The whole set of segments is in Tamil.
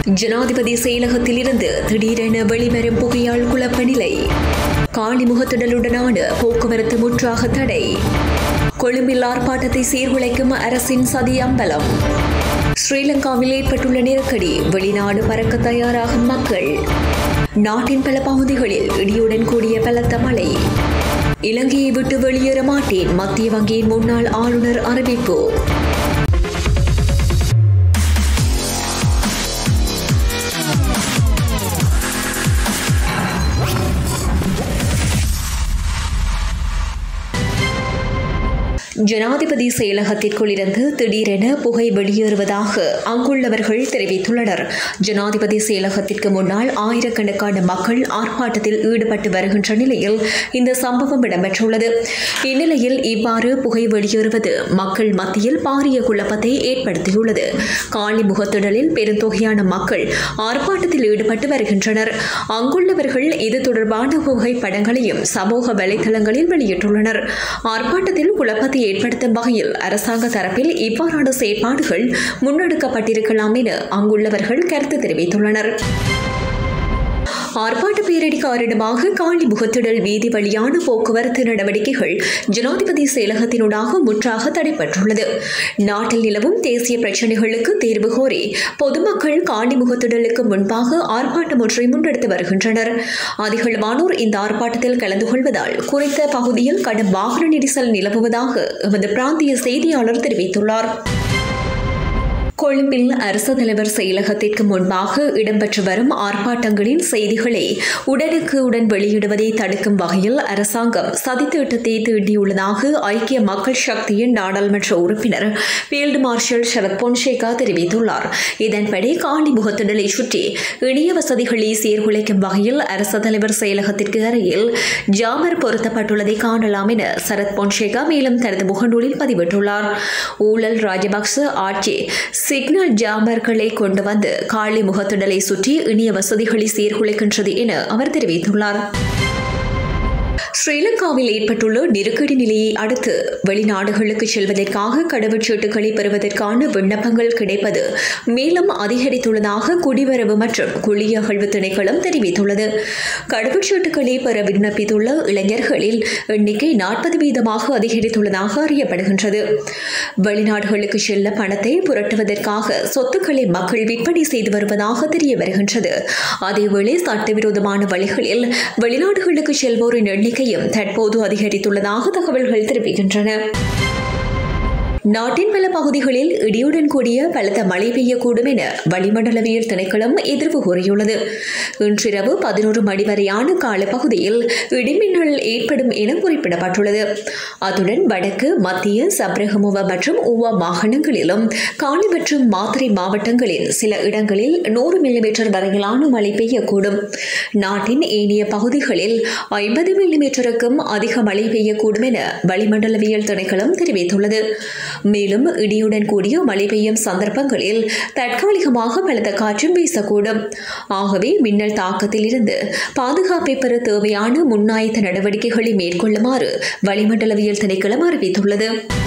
ஜனாதிபதி செயலகத்தில் இருந்து திடீரென வெளிவரும் புகையால் குழப்ப நிலை காளிமுகத்திடலுடனான போக்குவரத்து முற்றாக தடை கொழும்பில் ஆர்ப்பாட்டத்தை சீர்குலைக்கும் அரசின் சதி அம்பலம் ஸ்ரீலங்காவில் ஏற்பட்டுள்ள நெருக்கடி வெளிநாடு பறக்க தயாராகும் மக்கள் நாட்டின் பல பகுதிகளில் இடியுடன் கூடிய பலத்த மழை இலங்கையை விட்டு வெளியேற மாட்டேன் மத்திய வங்கியின் முன்னாள் ஆளுநர் அறிவிப்பு ஜனாதிபதி செயலகத்திற்குள் இருந்து திடீரென புகை வெளியேறுவதாக அங்குள்ளவர்கள் தெரிவித்துள்ளனர் ஜனாதிபதி செயலகத்திற்கு முன்னால் ஆயிரக்கணக்கான மக்கள் ஆர்ப்பாட்டத்தில் ஈடுபட்டு வருகின்ற நிலையில் இந்த சம்பவம் இடம்பெற்றுள்ளது இந்நிலையில் இவ்வாறு புகை வெளியேறுவது மக்கள் மத்தியில் பாரிய குழப்பத்தை ஏற்படுத்தியுள்ளது காலி முகத்திடலில் பெருந்தொகையான மக்கள் ஆர்ப்பாட்டத்தில் ஈடுபட்டு வருகின்றனர் அங்குள்ளவர்கள் இது தொடர்பான புகைப்படங்களையும் சமூக வலைதளங்களில் வெளியிட்டுள்ளனர் ஆர்ப்பாட்டத்தில் குழப்பத்தை ஏற்படுத்தும் வகையில் அரசாங்க தரப்பில் இவ்வாறான செயற்பாடுகள் முன்னெடுக்கப்பட்டிருக்கலாம் என அங்குள்ளவர்கள் கருத்து தெரிவித்துள்ளனர் ஆர்ப்பாட்ட பேரடி காரணமாக காலி முகத்திடல் வீதி வழியான போக்குவரத்து நடவடிக்கைகள் ஜனாதிபதி செயலகத்தினூடாக முற்றாக தடைப்பட்டுள்ளது நாட்டில் நிலவும் தேசிய பிரச்சினைகளுக்கு தீர்வு கோரி பொதுமக்கள் காலி முகத்திடலுக்கு முன்பாக ஆர்ப்பாட்டம் ஒன்றை முன்னெடுத்து வருகின்றனர் அதிகளவானோர் இந்த ஆர்ப்பாட்டத்தில் கலந்து கொள்வதால் குறித்த பகுதியில் கடும் வாகன நெரிசல் நிலவுவதாக எமது பிராந்திய செய்தியாளர் தெரிவித்துள்ளார் கொழும்பில் அரசு தலைவர் செயலகத்திற்கு முன்பாக இடம்பெற்று வரும் ஆர்ப்பாட்டங்களின் செய்திகளை உடனுக்கு உடன் வெளியிடுவதை தடுக்கும் வகையில் அரசாங்கம் சதித்திட்டத்தை தீண்டியுள்ளதாக ஐக்கிய மக்கள் சக்தியின் நாடாளுமன்ற உறுப்பினர் ஃபீல்டு மார்ஷல் சரத் பொன்சேகா தெரிவித்துள்ளார் இதன்படி காலி முகத்திடலை சுற்றி இணைய வசதிகளை சீர்குலைக்கும் வகையில் அரசு தலைவர் செயலகத்திற்கு அருகில் ஜாமர் பொருத்தப்பட்டுள்ளதை காணலாம் என சரத் பொன்சேகா மேலும் தனது முகநூலில் பதிவிட்டுள்ளார் ஊழல் ராஜபக்ச ஆட்சி சிக்னல் ஜாமர்களை கொண்டு வந்து காலி முகத்திடலை சுற்றி இணைய வசதிகளை சீர்குலைக்கின்றது என அவர் தெரிவித்துள்ளார் ஸ்ரீலங்காவில் ஏற்பட்டுள்ள நெருக்கடி நிலையை அடுத்து வெளிநாடுகளுக்கு செல்வதற்காக கடவுச்சீட்டுகளை பெறுவதற்கான விண்ணப்பங்கள் கிடைப்பது மேலும் அதிகரித்துள்ளதாக குடிவரவு மற்றும் குளியகழ்வு திணைக்களம் தெரிவித்துள்ளது கடவுச்சீட்டுகளை பெற விண்ணப்பித்துள்ள இளைஞர்களில் எண்ணிக்கை நாற்பது வீதமாக அதிகரித்துள்ளதாக அறியப்படுகின்றது வெளிநாடுகளுக்கு செல்ல பணத்தை புரட்டுவதற்காக சொத்துக்களை மக்கள் விற்பனை செய்து வருவதாக தெரிய வருகின்றது அதேவேளை சட்டவிரோதமான வழிகளில் வெளிநாடுகளுக்கு செல்வோரின் எண்ணிக்கையும் தற்போது அதிகரித்துள்ளதாக தகவல்கள் தெரிவிக்கின்றன நாட்டின் பல பகுதிகளில் இடியுடன் கூடிய பலத்த மழை பெய்யக்கூடும் என வளிமண்டலவியல் திணைக்களம் எதிர்வு கூறியுள்ளது இன்றிரவு பதினோரு மணி வரையான காலப்பகுதியில் இடிமின்னல் ஏற்படும் என குறிப்பிடப்பட்டுள்ளது அத்துடன் வடக்கு மத்திய சப்ரகமுவ மற்றும் ஊவா மாகாணங்களிலும் காலி மற்றும் மாத்திரை மாவட்டங்களில் சில இடங்களில் நூறு மில்லிமீட்டர் வரையிலான மழை பெய்யக்கூடும் நாட்டின் ஏனைய பகுதிகளில் ஐம்பது மில்லிமீட்டருக்கும் அதிக மழை பெய்யக்கூடும் என வளிமண்டலவியல் திணைக்களம் தெரிவித்துள்ளது மேலும் இடியுடன் கூடிய மழை பெய்யும் சந்தர்ப்பங்களில் தற்காலிகமாக பலத்த காற்றும் வீசக்கூடும் ஆகவே மின்னல் தாக்கத்தில் இருந்து பாதுகாப்பை பெற தேவையான முன்னாயத்த நடவடிக்கைகளை மேற்கொள்ளுமாறு வளிமண்டலவியல் திணைக்களம் அறிவித்துள்ளது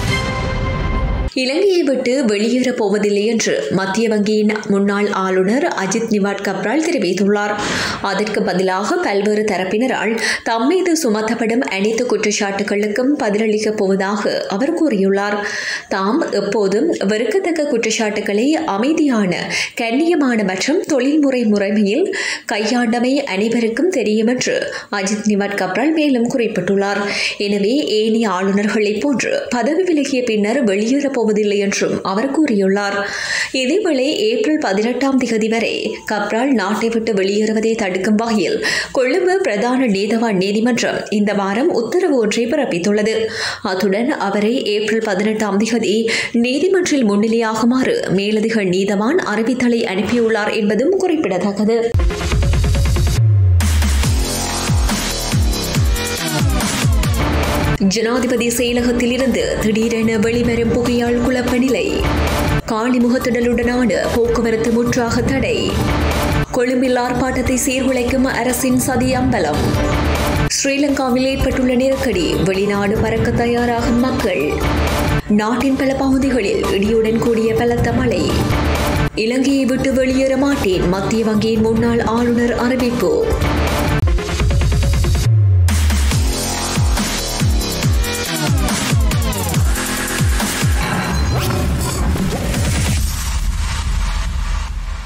இலங்கையை விட்டு வெளியேறப் போவதில்லை என்று மத்திய வங்கியின் முன்னாள் ஆளுநர் அஜித் நிவாட் கப்ரால் தெரிவித்துள்ளார் அதற்கு பதிலாக பல்வேறு தரப்பினரால் தம் மீது சுமத்தப்படும் அனைத்து குற்றச்சாட்டுகளுக்கும் பதிலளிக்கப் போவதாக அவர் கூறியுள்ளார் தாம் எப்போதும் வெறுக்கத்தக்க குற்றச்சாட்டுகளை அமைதியான கண்ணியமான மற்றும் தொழில்முறை முறைமையில் கையாண்டமை அனைவருக்கும் தெரியும் என்று அஜித் நிவாட் கப்ரால் மேலும் குறிப்பிட்டுள்ளார் எனவே ஏனைய ஆளுநர்களைப் போன்று பதவி விலகிய பின்னர் வெளியேறப் போவதில்லை என்றும் அவர் கூறியுள்ளார் இதேவேளை ஏப்ரல் பதினெட்டாம் திகதி வரை கப்ரால் நாட்டை விட்டு வெளியேறுவதை தடுக்கும் வகையில் கொழும்பு பிரதான நீதவான் நீதிமன்றம் இந்த வாரம் உத்தரவு ஒன்றை பிறப்பித்துள்ளது அத்துடன் அவரை ஏப்ரல் பதினெட்டாம் திகதி நீதிமன்றில் முன்னிலையாகுமாறு மேலதிக நீதவான் அறிவித்தலை அனுப்பியுள்ளார் என்பதும் குறிப்பிடத்தக்கது ஜனாதிபதி செயலகத்தில் இருந்து திடீரென வெளிவரும் புகையால் குழப்ப நிலை காளிமுகத்திடலுடனான போக்குவரத்து முற்றாக தடை கொழும்பில் ஆர்ப்பாட்டத்தை சீர்குலைக்கும் அரசின் சதி அம்பலம் ஸ்ரீலங்காவில் ஏற்பட்டுள்ள நெருக்கடி வெளிநாடு பறக்க தயாராகும் மக்கள் நாட்டின் பல பகுதிகளில் இடியுடன் கூடிய பலத்த மழை இலங்கையை விட்டு வெளியேற மாட்டேன் மத்திய வங்கியின் முன்னாள் ஆளுநர் அறிவிப்பு